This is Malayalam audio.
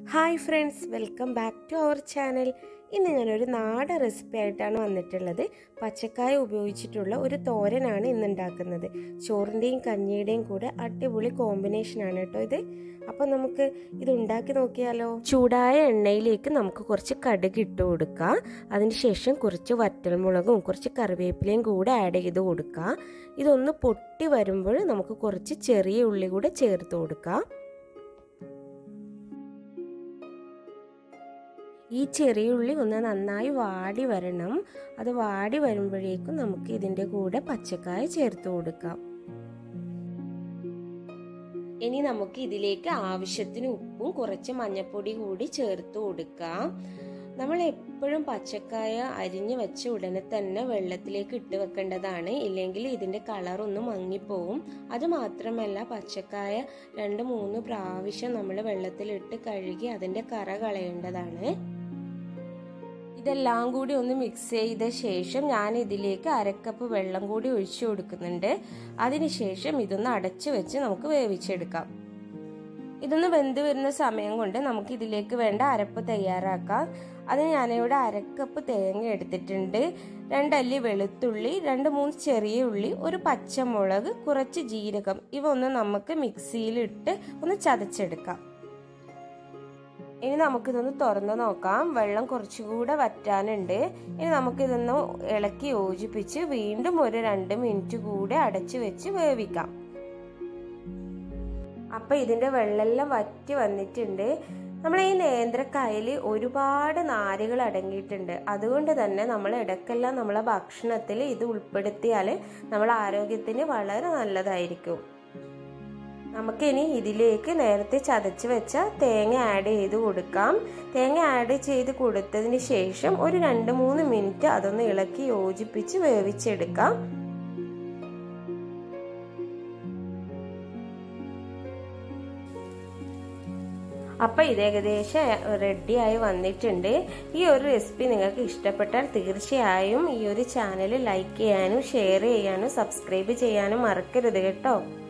hi friends welcome back to our channel ഇന്ന് ഞാനൊരു നാടൻ റെസിപ്പി ആയിട്ടാണ് വന്നിട്ടുള്ളത് പച്ചക്കായ ഉപയോഗിച്ചിട്ടുള്ള ഒരു തോരനാണ് ഇന്ന് ഉണ്ടാക്കുന്നത് ചോറിൻ്റെയും കഞ്ഞിയുടെയും കൂടെ അടിപൊളി കോമ്പിനേഷനാണ് കേട്ടോ ഇത് അപ്പം നമുക്ക് ഇത് ഉണ്ടാക്കി നോക്കിയാലോ ചൂടായ എണ്ണയിലേക്ക് നമുക്ക് കുറച്ച് കടുക് ഇട്ട് കൊടുക്കാം അതിനുശേഷം കുറച്ച് വറ്റൽമുളകും കുറച്ച് കറിവേപ്പിലയും കൂടെ ആഡ് ചെയ്ത് കൊടുക്കാം ഇതൊന്ന് പൊട്ടി വരുമ്പോൾ നമുക്ക് കുറച്ച് ചെറിയ ഉള്ളി കൂടെ ചേർത്ത് കൊടുക്കാം ഈ ചെറിയ ഉള്ളി ഒന്ന് നന്നായി വാടി വരണം അത് വാടി വരുമ്പോഴേക്കും നമുക്ക് ഇതിൻ്റെ കൂടെ പച്ചക്കായ ചേർത്ത് കൊടുക്കാം ഇനി നമുക്ക് ഇതിലേക്ക് ആവശ്യത്തിന് ഉപ്പും കുറച്ച് മഞ്ഞൾപ്പൊടി കൂടി ചേർത്ത് കൊടുക്കാം നമ്മൾ എപ്പോഴും പച്ചക്കായ അരിഞ്ഞ് വെച്ച ഉടനെ തന്നെ വെള്ളത്തിലേക്ക് ഇട്ട് വെക്കേണ്ടതാണ് ഇല്ലെങ്കിൽ ഇതിൻ്റെ കളർ ഒന്ന് മങ്ങിപ്പോവും അത് മാത്രമല്ല പച്ചക്കായ രണ്ട് മൂന്ന് പ്രാവശ്യം നമ്മൾ വെള്ളത്തിലിട്ട് കഴുകി അതിൻ്റെ കറ കളയേണ്ടതാണ് ഇതെല്ലാം കൂടി ഒന്ന് മിക്സ് ചെയ്ത ശേഷം ഞാൻ ഇതിലേക്ക് അരക്കപ്പ് വെള്ളം കൂടി ഒഴിച്ചു കൊടുക്കുന്നുണ്ട് അതിനുശേഷം ഇതൊന്ന് അടച്ചു വെച്ച് നമുക്ക് വേവിച്ചെടുക്കാം ഇതൊന്ന് വെന്ത് വരുന്ന സമയം കൊണ്ട് നമുക്ക് ഇതിലേക്ക് വേണ്ട അരപ്പ് തയ്യാറാക്കാം അതിന് ഞാനിവിടെ അരക്കപ്പ് തേങ്ങ എടുത്തിട്ടുണ്ട് രണ്ടല്ലി വെളുത്തുള്ളി രണ്ട് മൂന്ന് ചെറിയ ഉള്ളി ഒരു പച്ചമുളക് കുറച്ച് ജീരകം ഇവ ഒന്ന് നമുക്ക് മിക്സിയിലിട്ട് ഒന്ന് ചതച്ചെടുക്കാം ഇനി നമുക്കിതൊന്ന് തുറന്ന് നോക്കാം വെള്ളം കുറച്ചുകൂടെ വറ്റാനുണ്ട് ഇനി നമുക്കിതൊന്ന് ഇളക്കി യോജിപ്പിച്ച് വീണ്ടും ഒരു രണ്ട് മിനിറ്റ് കൂടെ അടച്ചു വെച്ച് വേവിക്കാം അപ്പൊ ഇതിന്റെ വെള്ളമെല്ലാം വറ്റി വന്നിട്ടുണ്ട് നമ്മൾ ഈ നേന്ത്രക്കായൽ ഒരുപാട് നാരുകൾ അടങ്ങിയിട്ടുണ്ട് അതുകൊണ്ട് തന്നെ നമ്മൾ ഇടയ്ക്കെല്ലാം നമ്മളെ ഭക്ഷണത്തിൽ ഇത് ഉൾപ്പെടുത്തിയാൽ നമ്മളെ ആരോഗ്യത്തിന് വളരെ നല്ലതായിരിക്കും നമുക്കിനി ഇതിലേക്ക് നേരത്തെ ചതച്ച് വെച്ച തേങ്ങ ആഡ് ചെയ്ത് കൊടുക്കാം തേങ്ങ ആഡ് ചെയ്ത് കൊടുത്തതിന് ശേഷം ഒരു രണ്ട് മൂന്ന് മിനിറ്റ് അതൊന്ന് ഇളക്കി യോജിപ്പിച്ച് വേവിച്ചെടുക്കാം അപ്പം ഇത് ഏകദേശം റെഡിയായി വന്നിട്ടുണ്ട് ഈ ഒരു റെസിപ്പി നിങ്ങൾക്ക് ഇഷ്ടപ്പെട്ടാൽ തീർച്ചയായും ഈ ഒരു ചാനൽ ലൈക്ക് ചെയ്യാനും ഷെയർ ചെയ്യാനും സബ്സ്ക്രൈബ് ചെയ്യാനും മറക്കരുത് കേട്ടോ